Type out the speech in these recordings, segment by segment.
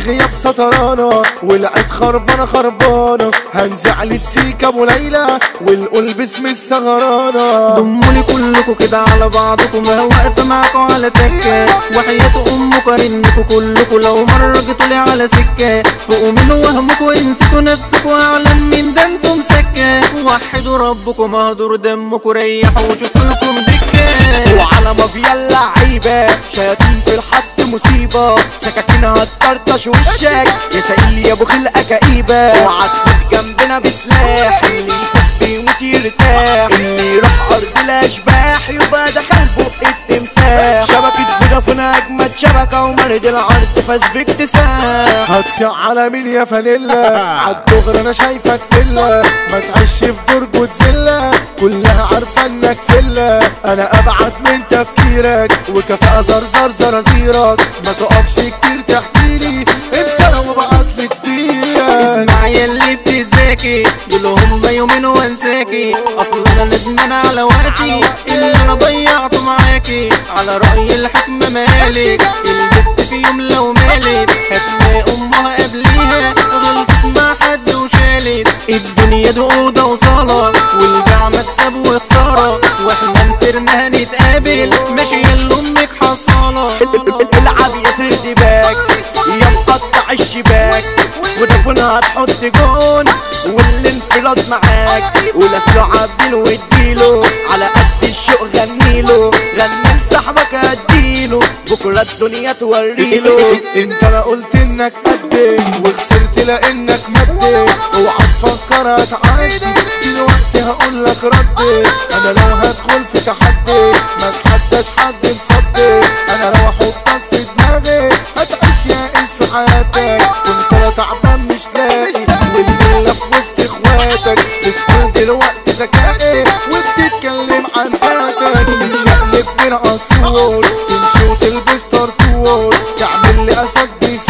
الغياب سطرانة والعيد خربانة خربانة هنزعل السيكة ابو ليلى ونقول باسم السهرانة ضموني كلكوا كده على بعضكوا ما واقفة معاكوا على تكة وحياة أمكوا رنكوا كلكوا لو مرة جيتوا لي على سكة فوقوا من وهمكوا انسكوا نفسكوا أعلم من ده انتم سكة وحدوا ربكوا مهدور دمكوا ريحوا وشوفوا لكم دكة وعلى مافيا اللعيبة شياطين في الحط مصيبة سكاكينها هتطرطش وشك يا سئيل يا ابو خلقة كئيبة اوعى تفوت جنبنا بسلاح اللي يفوت بيموت يرتاح اللي يروح ارض الاشباح يبقى دخل بق التمساح شبكة فودافون اجمد شبكة ومرد العرض فاز باكتساح هتسع على مين يا فانيلا عالدغري انا شايفك فيلا ما تعيش في درج وتزلة كلها عارفة انك فيلا انا ابعد من تفكيرك وكفاءة زرزر زرازيرك ما تقفش كتير تحكيلي امسى وابعتلي الدقيقة اسمع يلي بتتذاكي دول هم يومين وانساكي اصل انا ندمان على وقتي اللي انا ضيعته معاكي على رأي الحكمة مالك البت في يوم لو مالت هتلاقي امها قبليها غلطت مع حد وشالت الدنيا دي اوضه وصاله والبيع مكسب وخساره واحنا مسيرنا هنتقابل ماشيه لامك حصاله العب يا سردي باك يا مقطع الشباك ودفن هتحط جون والانفراد معاك ولف له عبدين واديله على قد الشوق غنيله غني لصاحبك اديله بكره الدنيا توريله انت انا قلت انك قدي وخسرت لانك مدي اوعى تفكر هتعدي دلوقتي هقول لك ردي انا لو هدخل في تحدي ما تحداش حد مصدي انا لو احطك في دماغي هتعيش يائس في حياتك كنت انا تعبان مش لاقي والليله في وسط اخواتك بتقول دلوقتي ذكائي وبتتكلم عن فاتك تتشقلب من عصور تمشي وتلبس طرطور تعمل لي اسد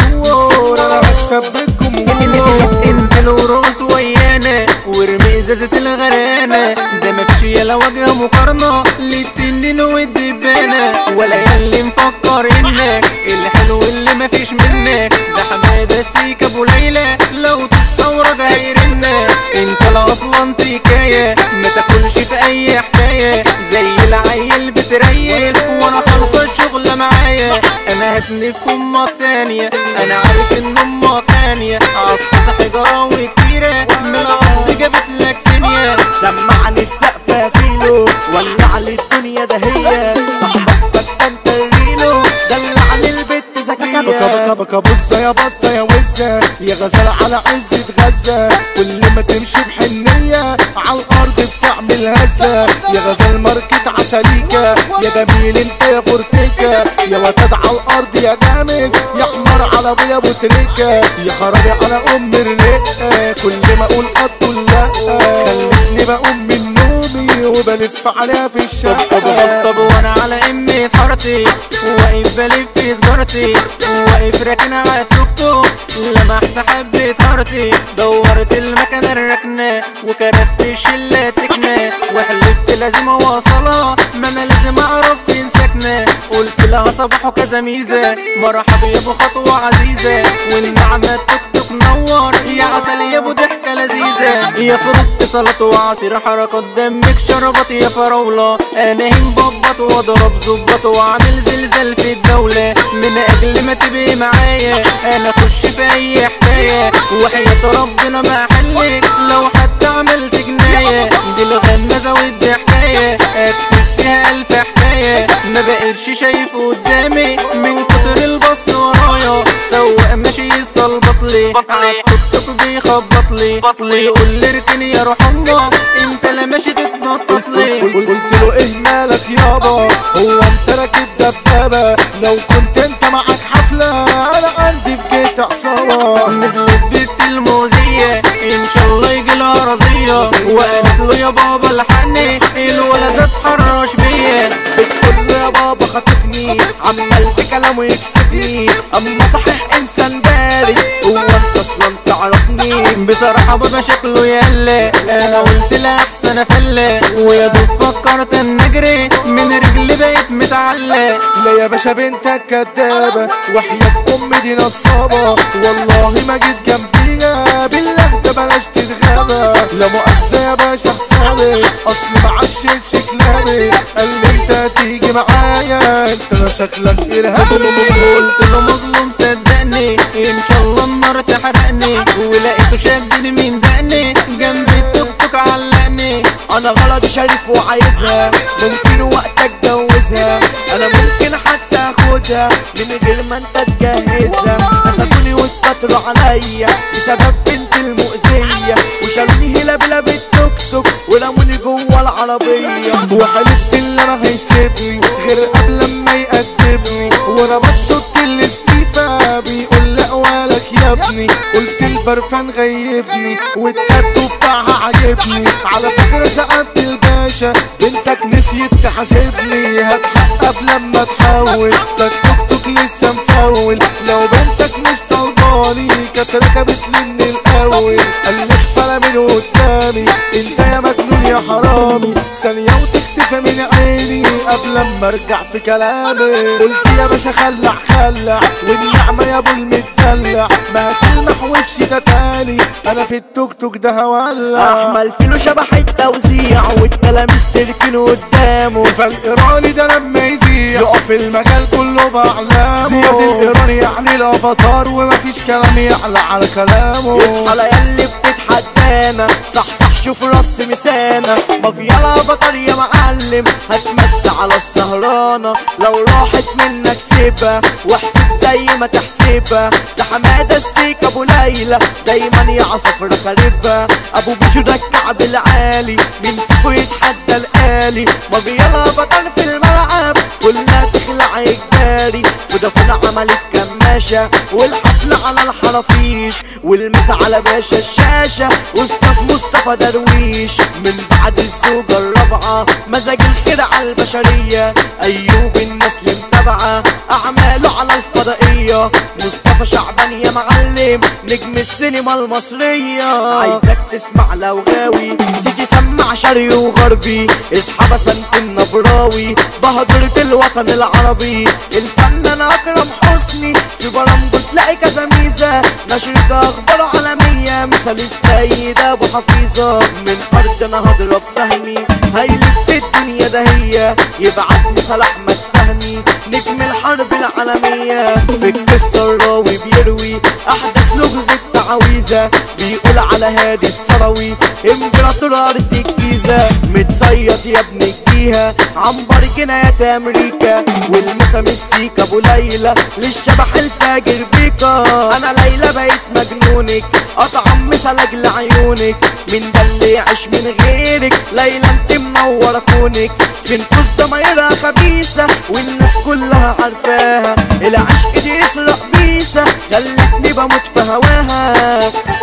بيسور انا هكسب بالجمهور انزل ورقص ويانا وارمي ازازة الغرانة ده مفيش يلا وجه مقارنة للتنين والدبانة ولا يلي مفكر انك الحلو اللي مفيش منك ده حمادة السيك ابو ليلى لو تتصور ده هيرنك انت لا اصلا تكاية ما تاكلش في اي حكاية زي العيل بتريل وانا خلص الشغل معايا انا هتنفكم مرة تانية انا عارف ان امك تانية عالسطح حجارة وكتيرة من الارض جابت لك دنيا سمعني السقف فيلو ولع لي الدنيا ده هي صاحبك فاكسان تريلو دلعني البت ذكية بكا بكا بكا بصة يا بطة يا وزة يا غزالة على عزة غزة كل ما تمشي بحنية على الأرض بتعمل هزة يا غزال ماركة عسليكة يا جميل انت يا فورتيكا يا وتد على الأرض يا جامد يا حمار على ابويا ابو تريكة يا خرابي على أم الرقة كل ما أقول قد كل لا خلتني بقوم من نومي وبلف عليها في طب طب الشقة طب وانا على امي حارتي واقف بلف في سجارتي واقف راكن على التوك توك لمحت حبة هارتي دورت المكنة الركنة وكرفت الشلة تكنة وحلفت لازم اوصلها ما انا لازم اعرف فين ساكنة قلت لها صباح وكذا ميزة مرحبا يا ابو خطوة عزيزة والنعمة التوك توك نور يا عسل يا ابو ضحكة لذيذة يا فروت سلطة وعصير حركات دمك شربت يا فراولة انا هنببط واضرب ظبط واعمل زلزال في الدولة من اجل ما تبقي معايا انا اخش في اي حكاية وحياة ربنا ما حلك لو حتى عملت جناية دي الغمازة ودي حكاية اكتب فيها الف حكاية ما بقتش شايف قدامي من كتر البص ورايا سواق ماشي يصلبط لي على التوك توك بيخبط لي ويقول لي اركن يا روح امك انت لا ماشي تتنطط لي قلت له ايه مالك يابا هو انت راكب دبابة لو كنت انت معاك حفلة انا عندي في جيت عصابة نزلت بنت الموزية ان شاء الله يجي لها رزية وقالت له يا بابا الحقني الولد اتحرش بيا بتقول له يا بابا خاطفني عمال بكلامه يكسفني اما صحيح انسان بارد هو انت اصلا تعرفني بصراحة بابا شكله يلا انا قلت لا احسن افلة ويا دوب فكرت ان اجري من رجلي بقيت متعلق لا يا باشا بنتك كدابة وحياة ام دي نصابة والله ما جيت جنبيها بالله ده بلاش تتغابى لا مؤاخذة يا باشا حسابي اصل معشتش كلامي قال لي انت هتيجي معايا انت لا شكلك ارهابي قلت له مظلوم صدقني ان شاء الله النار تحرقني ولقيته شدني من دقني جنب التوك توك علقني انا غلط شريف وعايزها ممكن وقت اتجوزها انا ممكن حتى اخدها من غير ما انت تجهزها مسكوني واتكتروا عليا بسبب بنت المؤذية وشالوني هلا بلا بالتوك توك ورموني جوه العربية وحلفت اللي ما هيسيبني غير قبل ما يقدمني وانا بشط الاستيفا بيقول لا ولك يا ابني قلت البرفان غيبني والتاتو بتاعها عجبني على فكرة سألت الباشا بنتك نسيت تحاسبني هتحق قبل ما تحول ده التوك توك لسه مفول لو بنتك مش طلباني كانت ركبت لي من الاول قال لي اخفى من قدامي انت يا مجنون يا حرامي ثانية وتختفى من عيني قبل ما ارجع في كلامي قلت يا باشا خلع خلع والنعمة يا ابو المدلع ما تلمح وشي ده تاني انا في التوك توك ده هولع احمل فيلو شبح التوزيع والتلاميذ تركنوا قدامه فالايراني ده لما يزيع يقف المجال كله بعلامه زياد الايراني يعني الافاتار ومفيش كلام يعلى على كلامه يصحى ليالي بتتحدانا صح صح شوف راس مسانا مافيالا بطل يا معلم هتمس على السهرانة لو راحت منك سيبها واحسب زي ما تحسبها ده حمادة السيك ابو ليلى دايما يا عصفر خاربها ابو بيشو ده الكعب العالي مين فيكو يتحدى الآلي مافيالا بطل في الملعب كلها تخلع اجباري ودفن عملت كماشة والحفلة على الحرافيش والمس على باشا الشاشة استاذ مصطفى درويش من بعد الزوجة الرابعة مزاج الخير على البشرية ايوب الناس اللي متابعة اعماله على الفضائية مصطفى شعبان يا معلم نجم السينما المصرية عايزك تسمع لو غاوي سيدي سمع شرقي وغربي اصحى بسنت النبراوي بهدرة الوطن العربي الفنان اكرم حسني في برامجه تلاقي كذا ميزة نشرة اخبار عالمية مثل السيد ابو حفيظة من ارضنا هضرب سهمي هيلف الدنيا ده هي يبعتني صلاح احمد فهمي نجم الحرب العالمية في القصة الراوي بيروي احدث لغز التعاويذة بيقول على هادي الثروي امبراطور ارض الجيزة متصيد يا ابن الجيهة عنبر جنايات امريكا والمسا السيكا ابو ليلى للشبح الفاجر بيكا انا ليلى بقيت مجنونك اطعم مثلك لعيونك من ده اللي يعيش من غيرك ليلى انت منورة كونك في نفوس ضمايرها خبيثة والناس كلها عارفاها العشق دي يسرق بيسة خلتني بموت في هواها